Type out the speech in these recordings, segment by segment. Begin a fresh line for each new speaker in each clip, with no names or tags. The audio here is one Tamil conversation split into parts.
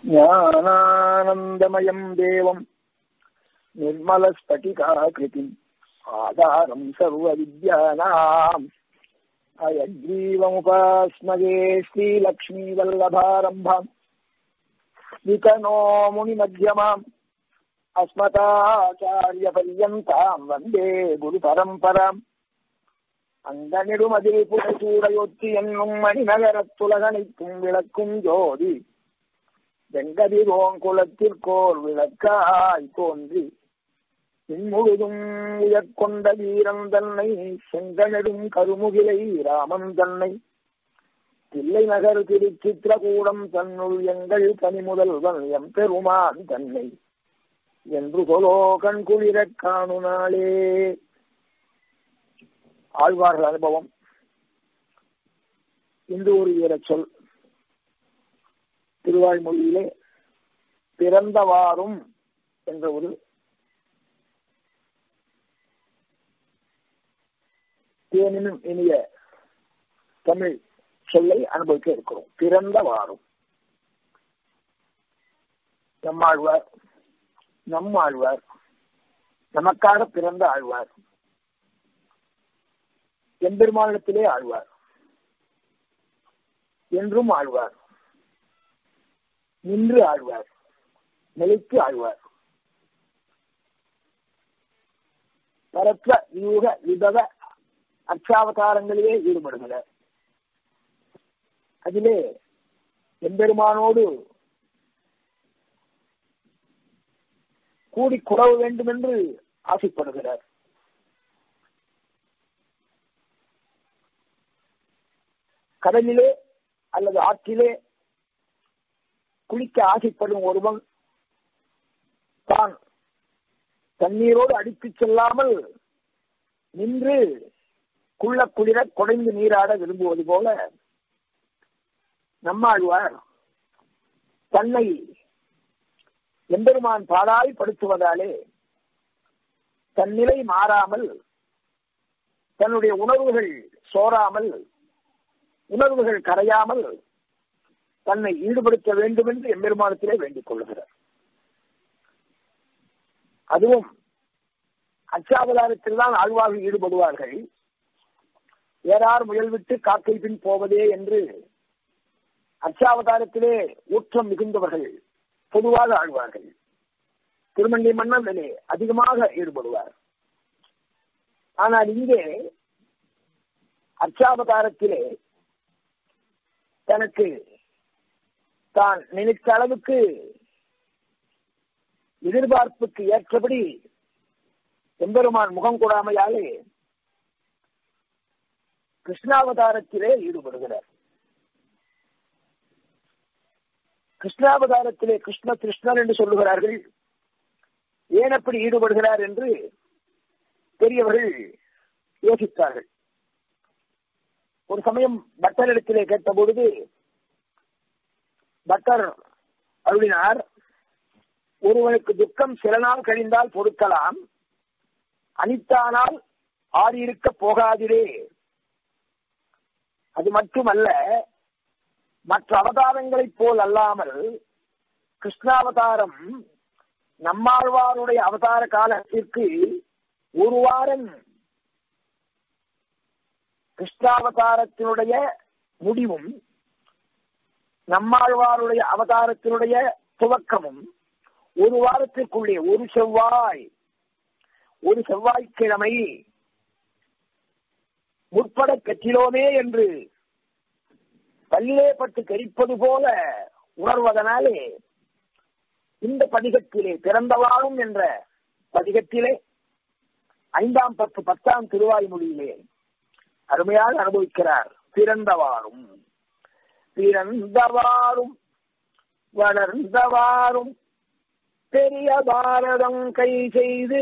ஞானானந்தமயம் தேவம் निर्मलस्फटिकाकृतिम् आधारम् सर्वविद्यानाम् अयग्रीवमुपास्मगे श्रीलक्ष्मीवल्लभारम्भाम् विकनो मुनिमध्यमाम् अस्मताचार्यपर्यन्ताम् वन्दे गुरुपरम्पराम् அங்கனிடுமதில் புடைசூடையொத்தி என்னும் மணிநகரத்துலகனைக்கும் விளக்கும் ஜோதி வெங்கதிரோன் குலத்திற்கோர் விளக்காய் தோன்றி இன்முழுதும் உயர்கொண்ட வீரன் தன்னை செங்கனடும் கருமுகிலை ராமன் தன்னை தில்லை நகர் திருச்சித்திரகூடம் தன்னுள் எங்கள் கனிமுதல்வன் எம் பெருமான் தன்னை என்று சொலோ கண்குளிரக் காணு நாளே ஆழ்வார்கள் அனுபவம் இன்று ஒரு ஈரச் சொல் திருவாய்மொழியிலே பிறந்தவாறும் என்ற ஒரு தேனினும் இனிய தமிழ் சொல்லை அனுபவிக்க இருக்கிறோம் பிறந்தவாறும் நம்மாழ்வார் நம்மாழ்வார் நமக்காக பிறந்த ஆழ்வார் எம்பெருமானிடத்திலே ஆழ்வார் என்றும் ஆழ்வார் நின்று ஆழ்வார் நிலைத்து ஆழ்வார் பரத்வ வியூக விபவ அச்சாவதாரங்களிலே ஈடுபடுகிறார் அதிலே எம்பெருமானோடு கூடி குறவ வேண்டும் என்று ஆசைப்படுகிறார் கடலிலே அல்லது ஆற்றிலே குளிக்க ஆசைப்படும் ஒருவன் தான் தண்ணீரோடு அடித்துச் செல்லாமல் நின்று குள்ள குளிர குடைந்து நீராட விரும்புவது போல நம்மாழ்வார் தன்னை எம்பெருமான் பாடாய் படுத்துவதாலே தன் நிலை மாறாமல் தன்னுடைய உணர்வுகள் சோறாமல் உணர்வுகள் கரையாமல் தன்னை ஈடுபடுத்த வேண்டும் என்று எம்பெருமானத்திலே வேண்டிக் கொள்கிறார் அதுவும் அச்சாவதாரத்தில் தான் ஆழ்வார்கள் ஈடுபடுவார்கள் ஏறார் முயல்விட்டு காக்கை பின் போவதே என்று அச்சாவதாரத்திலே ஊற்றம் மிகுந்தவர்கள் பொதுவாக ஆழ்வார்கள் திருமண்டி மன்னனிலே அதிகமாக ஈடுபடுவார் ஆனால் இங்கே அச்சாவதாரத்திலே தனக்கு தான் நினைத்த அளவுக்கு எதிர்பார்ப்புக்கு ஏற்றபடி எம்பெருமான் முகம் கூடாமையாலே கிருஷ்ணாவதாரத்திலே ஈடுபடுகிறார் கிருஷ்ணாவதாரத்திலே கிருஷ்ண கிருஷ்ணன் என்று சொல்லுகிறார்கள் ஏன் அப்படி ஈடுபடுகிறார் என்று பெரியவர்கள் யோசித்தார்கள் ஒரு சமயம் பட்டரிடத்திலே கேட்ட பொழுது பட்டர் அருளினார் ஒருவனுக்கு துக்கம் சில நாள் கழிந்தால் பொறுக்கலாம் அனித்தானால் ஆறியிருக்க போகாதிரே அது மட்டுமல்ல மற்ற அவதாரங்களைப் போல் அல்லாமல் கிருஷ்ணாவதாரம் நம்மாழ்வாருடைய அவதார காலத்திற்கு ஒரு வாரம் கிருஷ்ணாவதாரத்தினுடைய முடிவும் நம்மாழ்வாருடைய அவதாரத்தினுடைய துவக்கமும் ஒரு வாரத்திற்குள்ளே ஒரு செவ்வாய் ஒரு செவ்வாய்க்கிழமை முற்பட கற்றிலோமே என்று பல்லே பட்டு கரிப்பது போல உணர்வதனாலே இந்த பதிகத்திலே பிறந்தவாறும் என்ற பதிகத்திலே ஐந்தாம் பத்து பத்தாம் திருவாய்மொழியிலே அருமையாக அனுபவிக்கிறார் பிறந்தவாறும் பிறந்தவாறும் வளர்ந்தவாறும் பெரிய பாரதம் கை செய்து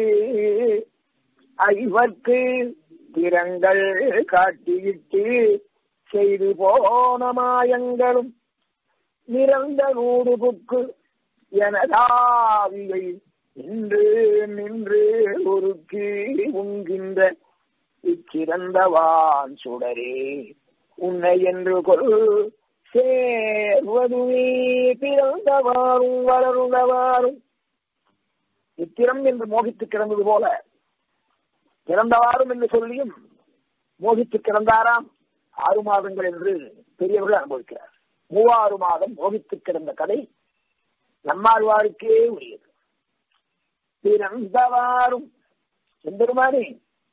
ஐவர்க்கு திறங்கள் காட்டிவிட்டு செய்து போன மாயங்களும் நிறந்த நூறு புக்கு எனதாவியை நின்று நின்று ஒருக்கி உண்கின்ற இச்சிறந்தவான் சுடரே உன்னை என்று கொள் சேர்வதுவே பிறந்தவாறும் வளர்ந்தவாறும் நித்திரம் என்று மோகித்து கிடந்தது போல பிறந்தவாறும் என்று சொல்லியும் மோகித்து கிடந்தாராம் ஆறு மாதங்கள் என்று பெரியவர்கள் அனுபவிக்கிறார் மூவாறு மாதம் மோகித்து கிடந்த கதை நம்மாழ்வாருக்கே உரியது பிறந்தவாறும் எம்பெருமானே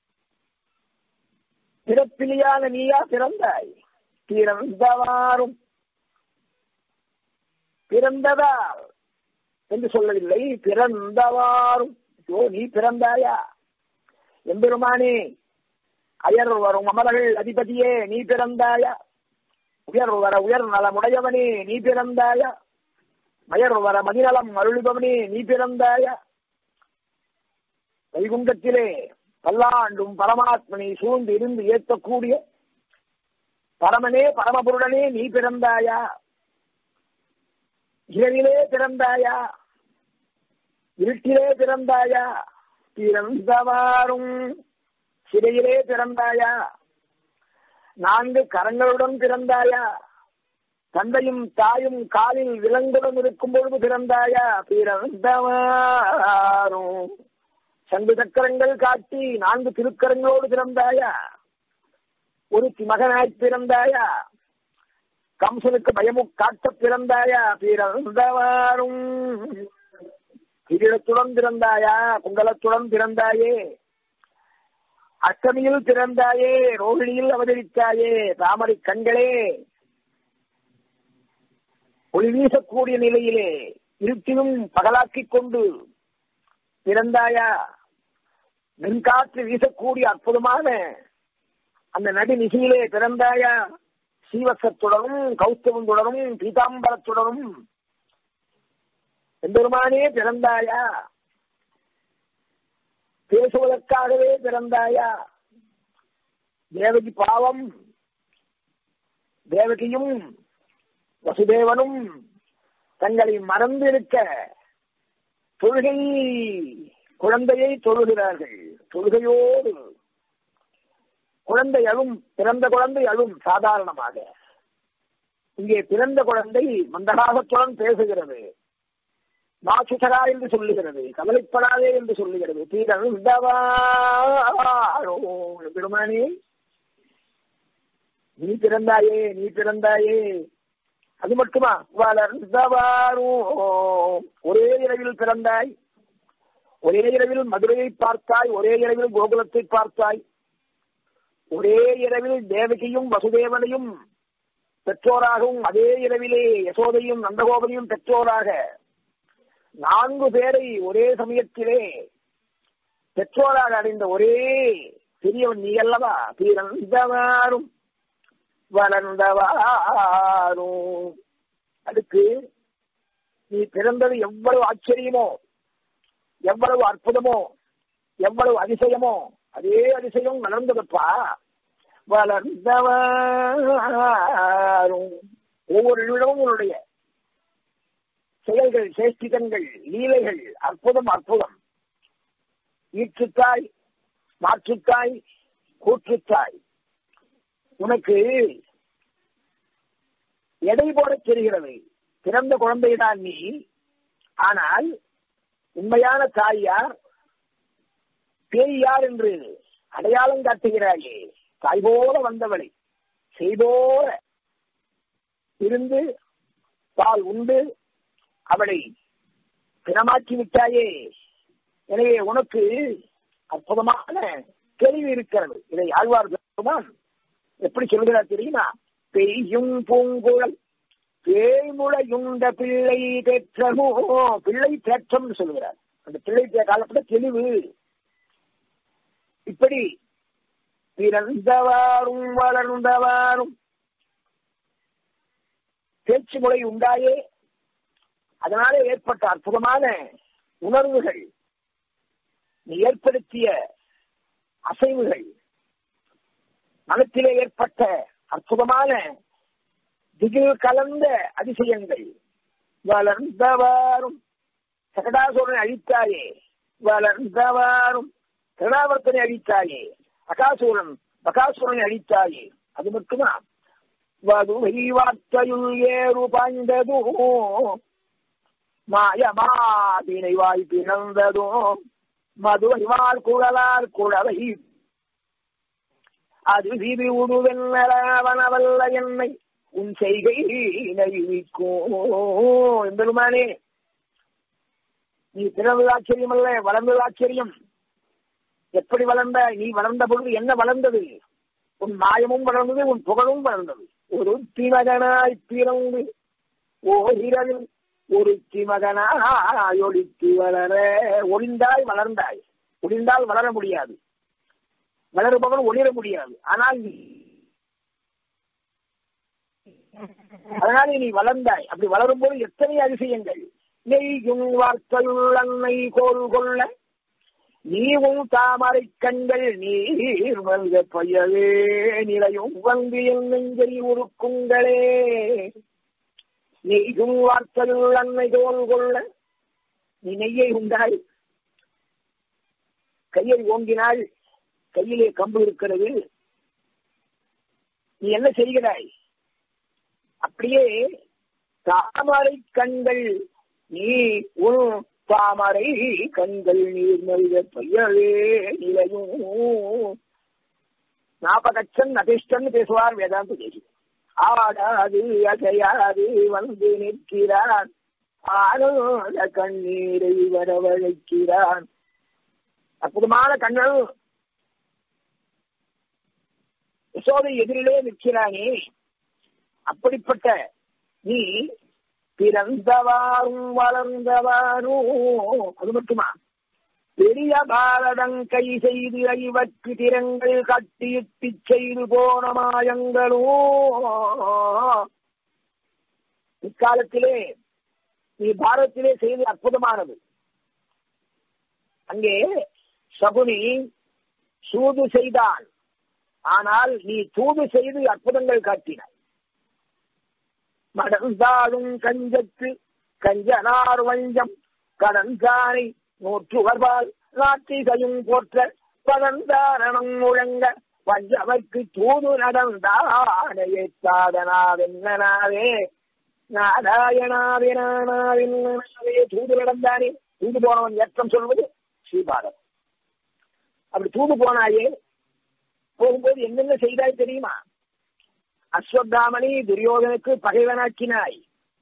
பிறப்பிலியான நீயா பிறந்தாய் பிறந்தவாறும் பிறந்ததால் என்று சொல்லவில்லை பிறந்தவாறும் ஐயோ நீ பிறந்தாயா எம்பெருமானே அயர் வரும் அமரர்கள் அதிபதியே நீ பிறந்தாயா உயர் வர உயர் நலமுடையவனே நீ பிறந்தாயா மயர் வர மதிநலம் அருள்பவனே நீ பிறந்தாயா வைகுண்டத்திலே பல்லாண்டும் பரமாத்மனை சூழ்ந்து இருந்து ஏற்கக்கூடிய பரமனே பரமபுருடனே நீ பிறந்தாயா இரவிலே பிறந்தாயா இருட்டிலே பிறந்தாயா பிறந்தவாறும் சிறையிலே பிறந்தாயா நான்கு கரங்களுடன் பிறந்தாயா தந்தையும் தாயும் காலில் விலங்குடன் இருக்கும் பொழுது பிறந்தாயா பிறந்தவாறும் சங்கு சக்கரங்கள் காட்டி நான்கு திருக்கரங்களோடு பிறந்தாயா ஒரு மகனாய் பிறந்தாயா கம்சனுக்கு பயமு காட்ட பிறந்தாயா பிறந்தவாறும் கிரீடத்துடன் பிறந்தாயா குண்டலத்துடன் பிறந்தாயே அஷ்டமியில் பிறந்தாயே ரோகிணியில் அவதரித்தாயே தாமரை கண்களே ஒளி வீசக்கூடிய நிலையிலே இருட்டிலும் பகலாக்கிக் கொண்டு பிறந்தாயா மின்காற்று வீசக்கூடிய அற்புதமான அந்த நடு நிசையிலே பிறந்தாயா சீவசத்துடனும் கௌஸ்தவத்துடனும் பீதாம்பரத்துடனும் எம்பெருமானே பிறந்தாயா பேசுவதற்காகவே பிறந்தாயா தேவகி பாவம் தேவகியும் வசுதேவனும் தங்களை மறந்திருக்க தொழுகை குழந்தையை தொழுகிறார்கள் தொழுகையோடு குழந்தை அழும் பிறந்த குழந்தை அழும் சாதாரணமாக இங்கே பிறந்த குழந்தை மந்தகாகத்துடன் பேசுகிறது மாசுசரா என்று சொல்லுகிறது கவலைப்படாதே என்று சொல்லுகிறது பெருமானே நீ பிறந்தாயே நீ பிறந்தாயே அது மட்டுமா வளர்ந்தவாரோ ஒரே இரவில் பிறந்தாய் ஒரே இரவில் மதுரையை பார்த்தாய் ஒரே இரவில் கோகுலத்தை பார்த்தாய் ஒரே இரவில் தேவகியும் வசுதேவனையும் பெற்றோராகவும் அதே இரவிலே யசோதையும் நந்தகோபதியும் பெற்றோராக நான்கு பேரை ஒரே சமயத்திலே பெற்றோராக அடைந்த ஒரே பெரியவன் நீ அல்லவா பிறந்தவாரும் வளர்ந்தவாரும் அதுக்கு நீ பிறந்தது எவ்வளவு ஆச்சரியமோ எவ்வளவு அற்புதமோ எவ்வளவு அதிசயமோ அதே அதிசயம் வளர்ந்ததப்பா வளர்ந்தவாரும் ஒவ்வொரு நிமிடமும் உன்னுடைய செயல்கள் சேஷ்டிதங்கள் லீலைகள் அற்புதம் அற்புதம் ஈற்றுத்தாய் மாற்றுத்தாய் கூற்றுத்தாய் உனக்கு எடை போட தெரிகிறது பிறந்த குழந்தைதான் நீ ஆனால் உண்மையான தாய் யார் பேய் யார் என்று அடையாளம் காட்டுகிறாயே தாய் போல வந்தவளை செய்தோர இருந்து பால் உண்டு அவளை பிணமாக்கி விட்டாயே எனவே உனக்கு அற்புதமான தெளிவு இருக்கிறது இதை ஆழ்வார் பெருமான் எப்படி சொல்கிறார் தெரியுமா பெய்யும் பூங்குழல் பேய்முளையுண்ட பிள்ளை பெற்றமோ பிள்ளை தேற்றம் சொல்கிறார் அந்த பிள்ளை காலப்பட தெளிவு இப்படி பிறந்தவாறும் வளர்ந்தவாறும் பேச்சு முறை உண்டாயே அதனாலே ஏற்பட்ட அற்புதமான உணர்வுகள் நீ ஏற்படுத்திய அசைவுகள் மனத்திலே ஏற்பட்ட அற்புதமான திகில் கலந்த அதிசயங்கள் வளர்ந்தவாறும் சகடாசுரனை அழித்தாயே வளர்ந்தவாறும் கருணாவர்த்தனை அழித்தாயே அகாசூரன் பகாசுரனை அழித்தாயே அது மட்டுமா வதுவை வார்த்தையுள் ஏறு பாய்ந்ததும் மாயமாதினை வாய் பிறந்ததும் மதுவை வாழ் குழலார் குழவை அது விதி உருவென்னவனவல்ல என்னை உன் செய்கை நவிக்கும் பெருமானே நீ பிறந்தது ஆச்சரியம் அல்ல வளர்ந்தது ஆச்சரியம் எப்படி வளர்ந்த நீ வளர்ந்த பொழுது என்ன வளர்ந்தது உன் மாயமும் வளர்ந்தது உன் புகழும் வளர்ந்தது ஒரு திமகனாய் பிறந்து ஓரிரவில் ஒரு திமகனாய் ஒளித்து வளர ஒளிந்தாய் வளர்ந்தாய் ஒளிந்தால் வளர முடியாது வளருபவன் ஒளிர முடியாது ஆனால் நீ அதனால நீ வளர்ந்தாய் அப்படி வளரும் போது எத்தனை அதிசயங்கள் நெய்யும் வார்த்தையுள் அன்னை கோல் கொள்ள நீவும் தாமரை கண்கள் நீர் வந்த பையவே நிலையும் வந்து என் நெஞ்சை உருக்குங்களே நெய்யும் வார்த்தையுள் அன்னை கோல் கொள்ள நீ நெய்யை உண்டாய் கையை ஓங்கினாள் கையிலே கம்பு இருக்கிறது நீ என்ன செய்கிறாய் அப்படியே தாமரை கண்கள் நீ உன் தாமரை கண்கள் நீர் நல்க பையவே நிலையும் நாபகச்சன் அதிர்ஷ்டன் பேசுவார் வேதாந்த தேசி ஆடாது அசையாது வந்து நிற்கிறான் ஆனந்த கண்ணீரை வரவழைக்கிறான் அற்புதமான கண்ணல் யசோதை எதிரிலே நிற்கிறானே அப்படிப்பட்ட நீ பிறந்தவாறும் வளர்ந்தவாறும் அது மட்டுமா பெரிய பாரதம் கை செய்து ஐவற்கு திறங்கள் கட்டியிட்டு செய்து போன மாயங்களும் இக்காலத்திலே நீ பாரதத்திலே செய்து அற்புதமானது அங்கே சகுனி சூது செய்தான் ஆனால் நீ தூது செய்து அற்புதங்கள் காட்டினாய் மடந்தாடும் கஞ்சத்து கஞ்சனார் வஞ்சம் கடன்கானை நூற்றுவர்பால் நாட்டிகையும் போற்ற பதந்தாரணம் முழங்க வஞ்சவர்க்கு தூது நடந்தானையே சாதனாவென்னனாவே நாராயணாவினாவே தூது நடந்தானே தூது போனவன் ஏற்றம் சொல்வது ஸ்ரீபாதம் அப்படி தூது போனாயே போகும்போது என்னென்ன செய்தாய் தெரியுமா அஸ்வத்தாமணி துரியோதனுக்கு பகைவனாக்கினாய்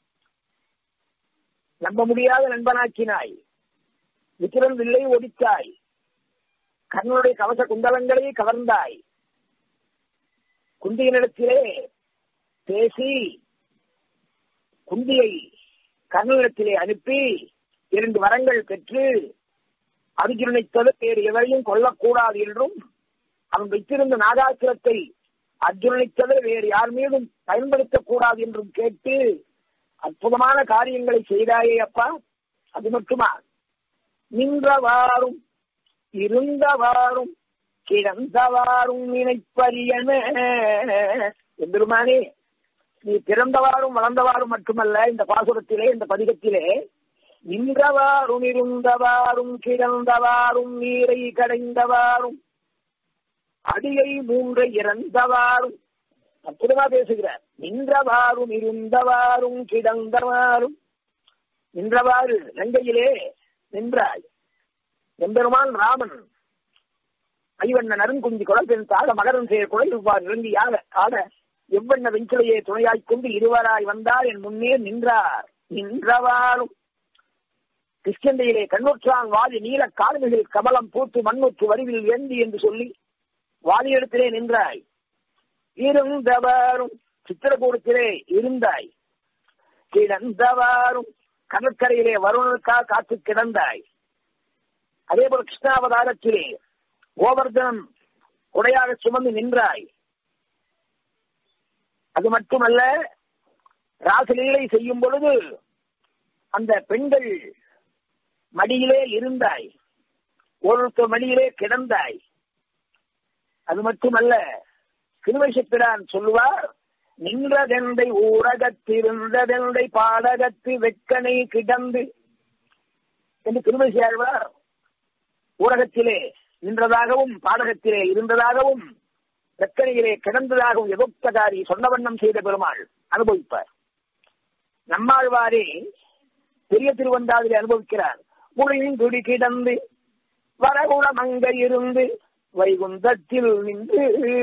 நம்ப முடியாத நண்பனாக்கினாய் விக்கிரன் வில்லை ஒடித்தாய் கர்ணனுடைய கவச குண்டலங்களை கவர்ந்தாய் குந்தியினிடத்திலே பேசி குந்தியை கர்ணனிடத்திலே அனுப்பி இரண்டு வரங்கள் பெற்று அர்ஜுனனை தவிர வேறு எவரையும் கொல்லக்கூடாது என்றும் அவன் வைத்திருந்த நாகாசுரத்தை அர்ஜுனனை தவிர வேறு யார் மீதும் பயன்படுத்தக்கூடாது என்றும் கேட்டு அற்புதமான காரியங்களை செய்தாயே அப்பா அது மட்டுமா நின்றவாறும் இருந்தவாறும் கிடந்தவாறும் நினைப்பரியன எம்பெருமானே நீ பிறந்தவாறும் வளர்ந்தவாறும் மட்டுமல்ல இந்த பாசுரத்திலே இந்த பதிகத்திலே நின்றவாறும் இருந்தவாறும் கிடந்தவாறும் நீரை கடைந்தவாறும் அடியை மூன்றை இறந்தவாறும் அற்புதமா பேசுகிறார் நின்றவாறும் இருந்தவாறும் கிடந்தவாறும் நின்றவாறு லங்கையிலே நின்றாய் எம்பெருமான் ராமன் ஐவண்ண நருங்குஞ்சி குளத்தின் தாக மகரம் செய்ய குழைப்பார் இறங்கி யார ஆட எவ்வண்ண வெஞ்சிலையை துணையாய்க் கொண்டு இருவராய் வந்தார் என் முன்னே நின்றார் நின்றவாறும் கிருஷ்ணந்தையிலே கண்ணுற்றான் வாதி நீல காடுகளில் கமலம் பூத்து மண்ணுற்று வரிவில் வேண்டி என்று சொல்லி வாலியிடத்திலே நின்றாய் இருந்தவாறும் சித்திரகூடத்திலே இருந்தாய் கிடந்தவாறும் கடற்கரையிலே வருணனுக்கா காத்து கிடந்தாய் அதே போல கிருஷ்ணாவதாரத்திலே கோவர்தனம் உடையாக சுமந்து நின்றாய் அது மட்டுமல்ல ராசலீலை செய்யும் பொழுது அந்த பெண்கள் மடியிலே இருந்தாய் ஒருத்தர் மடியிலே கிடந்தாய் அது மட்டுமல்ல திருவசப்பிரான் சொல்லுவார் நின்றதெந்தை ஊரகத்திருந்ததெந்தை பாடகத்து வெக்கனை கிடந்து என்று திருமசி ஆழ்வார் ஊரகத்திலே நின்றதாகவும் பாடகத்திலே இருந்ததாகவும் பிரக்கனையிலே கிடந்ததாகவும் எதொத்தகாரி சொன்ன வண்ணம் செய்த பெருமாள் அனுபவிப்பார் நம்மாழ்வாரே பெரிய திருவந்தாதிலே அனுபவிக்கிறார் முழிங்குடி கிடந்து வரகுண மங்கை இருந்து வைகுந்தத்தில் நின்று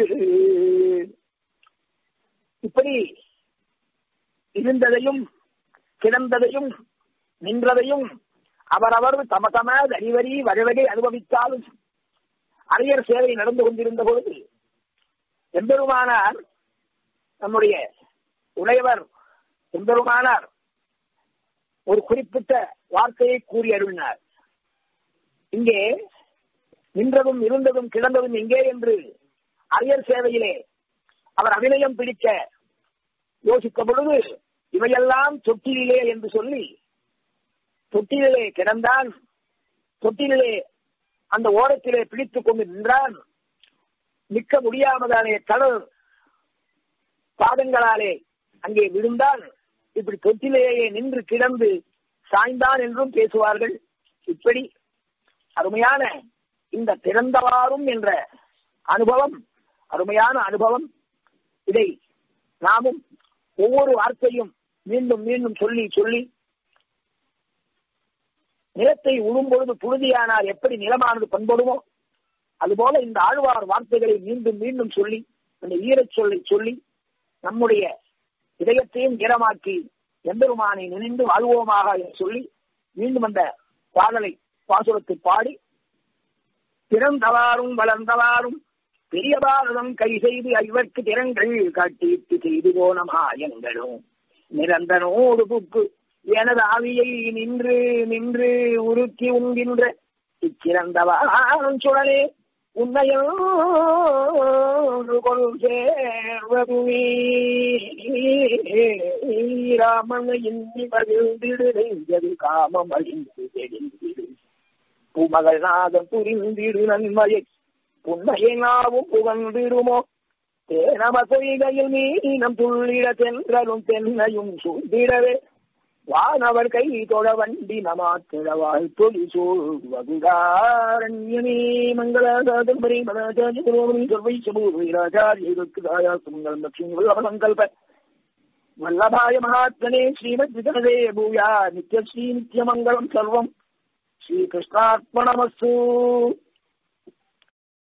இப்படி இருந்ததையும் கிடந்ததையும் நின்றதையும் அவரவர் தம தம அறிவறி வழிவகை அனுபவித்தாலும் அரியர் சேவை நடந்து கொண்டிருந்த பொழுது எம்பெருமானார் நம்முடைய உடையவர் எம்பெருமானார் ஒரு குறிப்பிட்ட வார்த்தையை கூறி அருளினார் இங்கே நின்றதும் இருந்ததும் கிடந்ததும் எங்கே என்று அரியர் சேவையிலே அவர் அபிநயம் பிடிக்க யோசித்த பொழுது இவையெல்லாம் தொட்டிலே என்று சொல்லி தொட்டிலே கிடந்தான் தொட்டிலே அந்த ஓரத்திலே பிடித்துக் கொண்டு நின்றான் நிற்க முடியாமதானே கடல் பாதங்களாலே அங்கே விழுந்தான் இப்படி தொட்டிலேயே நின்று கிடந்து சாய்ந்தான் என்றும் பேசுவார்கள் இப்படி அருமையான இந்த பிறந்தவாறும் என்ற அனுபவம் அருமையான அனுபவம் இதை நாமும் ஒவ்வொரு வார்த்தையும் மீண்டும் மீண்டும் சொல்லி சொல்லி நிலத்தை உழும் பொழுது புழுதியானால் எப்படி நிலமானது பண்படுமோ அதுபோல இந்த ஆழ்வார் வார்த்தைகளை மீண்டும் மீண்டும் சொல்லி அந்த ஈரச் சொல்லை சொல்லி நம்முடைய இதயத்தையும் ஈரமாக்கி எம்பெருமானை நினைந்து வாழ்வோமாக என்று சொல்லி மீண்டும் அந்த பாடலை பாசுரத்தை பாடி பிறந்தவாறும் வளர்ந்தவாறும் பெரிய பாரதம் கை செய்து ஐவர்க்கு திறங்கள் காட்டிட்டு செய்து போன மாயங்களும் நிரந்தனோடு புக்கு எனது ஆவியை நின்று நின்று உருக்கி உண்கின்ற இச்சிறந்தவாறும் சுடலே உன்னையோடு கொள் சேர்வதுவே ராமனை இன்னி மகிழ்ந்திடு நெஞ்சது காமம் அழிந்து தெளிந்திடு புமகள் நாதம் புரிந்திடு நன்மையை புன்மையை நாவும் புகழ்ந்திடுமோ தேனம பொய்கையில் மீனம் துள்ளிட தென்றலும் தென்னையும் சூழ்ந்திடவே வானவர் கை தொட வண்டி நமாக்கிழவாய் தொழி சூழ்வதுதாரண்யமே மங்களாதாரி மனாச்சாரிய புரோமணி சர்வை சமூராச்சாரியருக்கு தாயா சுமங்கலம் லட்சுமி வல்லப சங்கல்ப வல்லபாய மகாத்மனே ஸ்ரீமத் விகனதே பூயா நித்யஸ்ரீ நித்யமங்கலம் சர்வம் ஸ்ரீகிருஷ்ணார்ப்பணமஸ்து